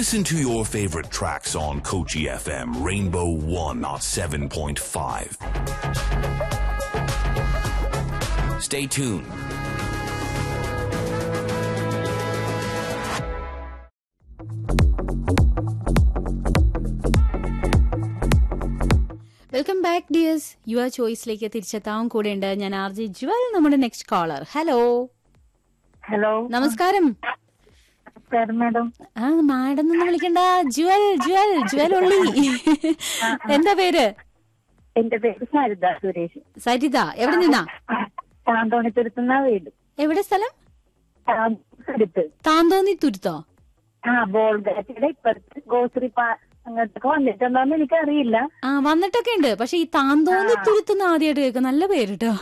Listen to your favorite tracks on Kochi FM Rainbow 107.5. Stay tuned. Welcome back dears your ചോയ്സിലേക്ക് തിരിച്ചെത്താൻ കൂടെ ഉണ്ട് ഞാൻ ആർ ജെ ജുവൽ നമ്മുടെ നെക്സ്റ്റ് കോളർ ഹലോ ഹലോ നമസ്കാരം നമസ്കാരം മാഡം ആ മാഡം നിന്ന് വിളിക്കണ്ട ജുവൽ ജുവൽ ജുവൽ ഉള്ളി എന്താ പേര് എന്റെ പേര് സരിത സുരേഷ് സരിത എവിടെ നിന്നാ താന്തോണിത്തുരുത്തുന്ന വീട് എവിടെ സ്ഥലം താന്തോണിത്തുരുത്ത് താന്തോന്നി തുരുത്തോ ആ ബോൾഗാറ്റിയുടെ ഇപ്പുറത്ത് ഗോശ്രീ പാ അങ്ങോട്ടൊക്കെ വന്നിട്ടുണ്ടോന്ന് എനിക്കറിയില്ല ആ വന്നിട്ടൊക്കെ ഉണ്ട് പക്ഷെ ഈ താന്തോന്നി തുരുത്തുന്ന ആദ്യമായിട്ട് കേൾക്കും നല്ല പേര് കേട്ടോ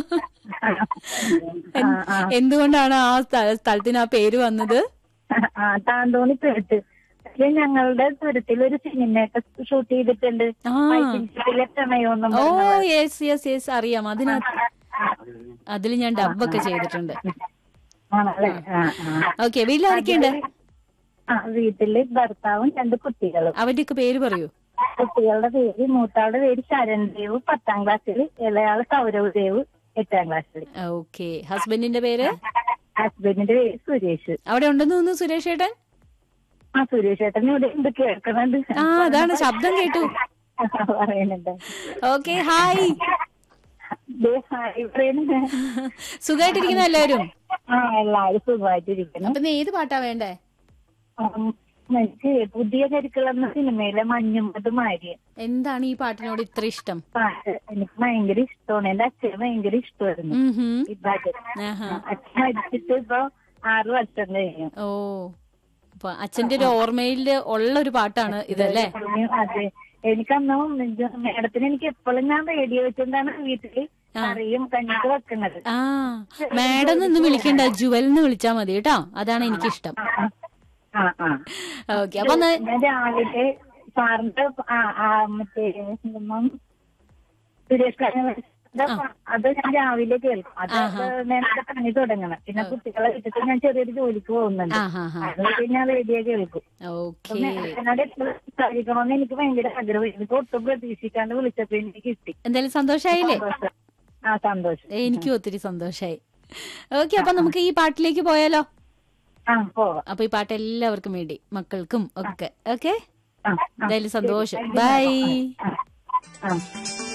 ആ, ആ. എന്തുകൊണ്ടാണ് ആ സ്ഥല- സ്ഥലത്തിന് ആ പേര് വന്നത് ആ താന്തോണിത്തുരുത്ത് പക്ഷെ ഞങ്ങളുടെ തുരുത്തിൽ ഒരു സിനിമയൊക്കെ ഷൂട്ട് ചെയ്തിട്ടുണ്ട് ആ. വൈകിട്ടിലെ പ്രണയോന്നും ഓ പറഞ്ഞ യെസ് യെസ് യെസ് അറിയാം അതിനകത്ത് അതിൽ ഞാൻ ഡബൊക്കെ ചെയ്തിട്ടുണ്ട് ആണല്ലേ ആ ആ ഓക്കെ വീട്ടിലാരൊക്കെയുണ്ട് ആ വീട്ടില് ഭർത്താവും രണ്ട് കുട്ടികളും അവരുടെയൊക്കെ പേര് പറയൂ കുട്ടികളുടെ പേര് മൂത്താളുടെ പേര് ശരൺ ദേവ് പത്താം ക്ലാസ്സിൽ ഇളയാള് സൗരവ് ദേവ് എട്ടാം ക്ലാസ്സിൽ ഓക്കെ ഹസ്ബൻഡിന്റെ പേര് ഹസ്ബൻഡിന്റെ പേര് സുരേഷ് അവിടെ ഉണ്ടെന്ന് തോന്നുന്നു സുരേഷ് ഏട്ടൻ ആ സുരേഷ് ഏട്ടൻ ഇവിടെ ഉണ്ട് കേൾക്കണുണ്ട് ആ അതാണ് ശബ്ദം കേട്ടു പറയുന്നുണ്ട് ഓക്കെ ഹായ് ദേ, ഹായ് പറയുന്നുണ്ട് സുഖമായിട്ടിരിക്കുന്ന എല്ലാവരും ആ എല്ലാരും സുഖമായിട്ടിരിക്കുന്നു അപ്പൊ നീ ഏത് പാട്ടാ വേണ്ടേ ഉം, എനിക്ക് പുതിയ കരിക്കുള്ള എന്ന സിനിമയിലെ മഞ്ഞുമ്പത് മാര്യ എന്താണ് ഈ പാട്ടിനോട് ഇത്ര ഇഷ്ടം പാട്ട് എനിക്ക് ഭയങ്കര ഇഷ്ടമാണ് എന്റെ അച്ഛന് ഭയങ്കര ഇഷ്ടമായിരുന്നു ഉം ഹും. ഈ പാട്ട് ആഹാ. അച്ഛൻ മരിച്ചിട്ട് ഇപ്പൊ ആറ് വർഷം കഴിഞ്ഞു ഓ അപ്പൊ അച്ഛന്റെ ഒരു ഓർമ്മയില് ഉള്ള ഒരു പാട്ടാണ് ഇതല്ലേ പറഞ്ഞു, അതെ എനിക്കന്ന് മേഡത്തിന് എനിക്ക് എപ്പോഴും ഞാൻ റേഡിയോ വെച്ചുകൊണ്ടാണ് വീട്ടില് കറിയും കഞ്ഞിക്ക് വെക്കുന്നത് ആ മാഡം നിന്ന് വിളിക്കണ്ട ജുവൽ എന്ന് വിളിച്ചാ മതി കേട്ടോ അതാണ് എനിക്കിഷ്ടം ആ ആ ഓക്കെ അപ്പൊ ഒന്ന് ഞാൻ രാവിലെ സാറിന്റെ ആ ആ മറ്റേ എന്തുമ്മ, സുരേഷ് കാരന്റെ അത് ഞാൻ രാവിലെ കേൾക്കും അത് നേരത്തെ പണി തുടങ്ങണം പിന്നെ കുട്ടികളെ വിട്ടിട്ട് ഞാൻ ചെറിയൊരു ജോലിക്ക് പോകുന്നുണ്ട് ആ ഹാ ഹാ അത് ഞാൻ റേഡിയോ കേൾക്കും ഓക്കെ മേഡത്തിനോട് എപ്പോഴും സംസാരിക്കണമെന്ന് എനിക്ക് ഭയങ്കര ആഗ്രഹം എനിക്ക് ഒട്ടും പ്രതീക്ഷിക്കാണ്ട് വിളിച്ചപ്പോ എനിക്ക് കിട്ടി എന്തായാലും സന്തോഷായില്ലേ സന്തോഷം. ആ സന്തോഷം എനിക്കും ഒത്തിരി സന്തോഷായി ഓക്കെ അപ്പൊ നമുക്ക് ഈ പാട്ടിലേക്ക് പോയാലോ ആ പോവാം അപ്പൊ ഈ പാട്ട് എല്ലാവർക്കും വേണ്ടി മക്കൾക്കും ഒക്കെ ഓക്കെ ആ, ആ. എന്തായാലും സന്തോഷം ബൈ ആ, ആ